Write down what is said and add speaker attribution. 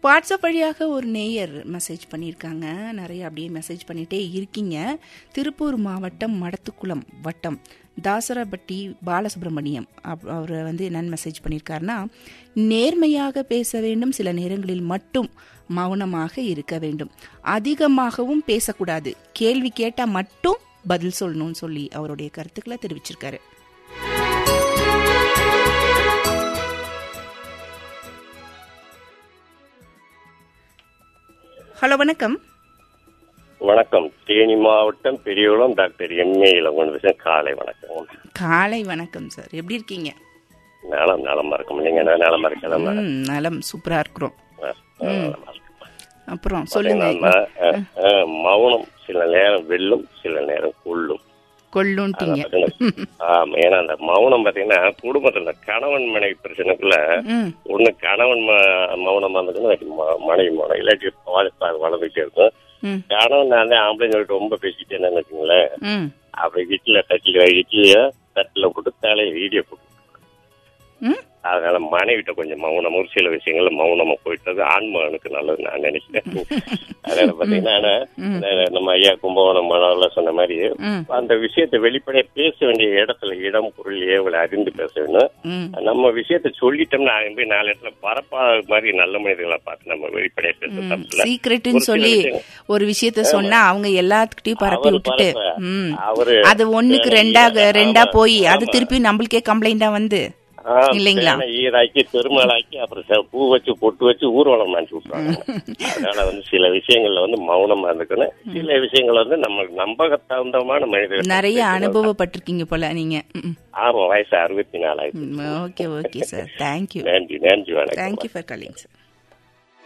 Speaker 1: WhatsApp வழியாக ஒரு நேயர் மெசேஜ் பண்ணியிருக்காங்க நிறைய அப்படியே மெசேஜ் பண்ணிட்டே இருக்கீங்க திருப்பூர் மாவட்டம் மடத்துக்குளம் வட்டம் தாசரப்பட்டி பாலசுப்ரமணியம் அவர் வந்து என்னன்னு மெசேஜ் பண்ணியிருக்காருன்னா நேர்மையாக பேச வேண்டும் சில நேரங்களில் மட்டும் மௌனமாக இருக்க வேண்டும் அதிகமாகவும் பேசக்கூடாது கேள்வி கேட்டால் மட்டும் பதில் சொல்லணும்னு சொல்லி அவருடைய கருத்துக்களை தெரிவிச்சிருக்காரு ஹலோ வணக்கம்
Speaker 2: வணக்கம் தேனி மாவட்டம் பெரியகுளம் டாக்டர் எம்ஏ இளங்கோன் விஷயம் காலை வணக்கம்
Speaker 1: காலை வணக்கம் சார் எப்படி இருக்கீங்க
Speaker 2: நலம் நலமா இருக்கும் நீங்க என்ன நலமா இருக்கலாம்
Speaker 1: ம் நலம் சூப்பரா இருக்கிறோம் அப்புறம் சொல்லுங்க
Speaker 2: மௌனம் சில நேரம் வெல்லும் சில நேரம் கொள்ளும்
Speaker 1: கொள்ளுன்ட்டீங்க
Speaker 2: ஆமா ஏன்னா அந்த மௌனம் பாத்தீங்கன்னா குடும்பத்துல இந்த கணவன் மனைவி பிரச்சனைக்குள்ள
Speaker 1: ம்
Speaker 2: ஒண்ணு கணவன் ம- மௌனமா இருந்துக்கணும் ம- மனைவி மௌனம் இல்லாட்டி வள- வளர்ந்துட்டே இருக்கும்
Speaker 1: ம்
Speaker 2: கணவன் நான் தான் ஆம்பளை சொல்லிட்டு ரொம்ப பேசிட்டேன்னு வச்சுங்களேன்
Speaker 1: ம்
Speaker 2: அப்படி இட்லில தட்டில இட்லிய தட்டுல போட்டு தலையை வீடியோ போட்டு
Speaker 1: ம்
Speaker 2: அதனால மனைவிட்ட கொஞ்சம் மௌனம் ஒரு சில விஷயங்கள்ல மௌனமா போயிட்டது ஆண்மகனுக்கு நல்லது நான் நினைக்கிறேன் அதனால பாத்தீங்கன்னா இந்த நம்ம ஐயா கும்பகோணம் மனோல சொன்ன மாதிரி
Speaker 1: ம்
Speaker 2: அந்த விஷயத்தை வெளிப்படையா பேச வேண்டிய இடத்துல இடம் பொருள் ஏவலை அறிந்து பேச வேணும்
Speaker 1: ம்
Speaker 2: நம்ம விஷயத்த சொல்லிட்டோம்னா அங்க போய் நாலு இடத்துல பரப்பா மாதிரி நல்ல மனிதர்களை பார்த்து நம்ம வெளிப்படையா பேச தப்பில்ல
Speaker 1: சீக்ரெட்னு
Speaker 2: ஒரு சில
Speaker 1: சொல்லி
Speaker 2: விஷயம்.
Speaker 1: ஒரு விஷயத்த சொன்னா அவங்க எல்லாத்துக்கிட்டையும் பரப்பி
Speaker 2: அவரு
Speaker 1: விட்டுட்டு
Speaker 2: பரப்ப.
Speaker 1: ம்
Speaker 2: அவரு
Speaker 1: அது ஒண்ணுக்கு
Speaker 2: வேற
Speaker 1: ரெண்டா
Speaker 2: ஈர-
Speaker 1: ரெண்டா
Speaker 2: ஆமா,
Speaker 1: போய் அது
Speaker 2: ஆமா.
Speaker 1: திருப்பி நம்மளுக்கே கம்ப்ளைண்டா வந்து
Speaker 2: ஆ,
Speaker 1: இல்லைங்களா?
Speaker 2: பேனை ஈராக்கி பெருமாளாக்கி அப்புறம் ச- பூ வச்சு பொட்டு வச்சு ஊர்வலம் மாட்டி விட்டுறாங்க அதனால வந்து சில விஷயங்கள்ல வந்து மௌனமா இருக்கணும் சில விஷயங்கள் வந்து நம்ம நம்பக தகுந்தமான மனிதர்கள்
Speaker 1: நிறைய அனுபவப்பட்டிருக்கீங்க போல நீங்க ம்,
Speaker 2: ஆமா வயசு அறுபத்தி நாலாயிரத்தி
Speaker 1: ம் ஓகே ஓகே சார் தேங்க்யூ
Speaker 2: நன்றி நன்றி வணக்கம்
Speaker 1: தேங்க்யூ ஃபார் காலிங் சார்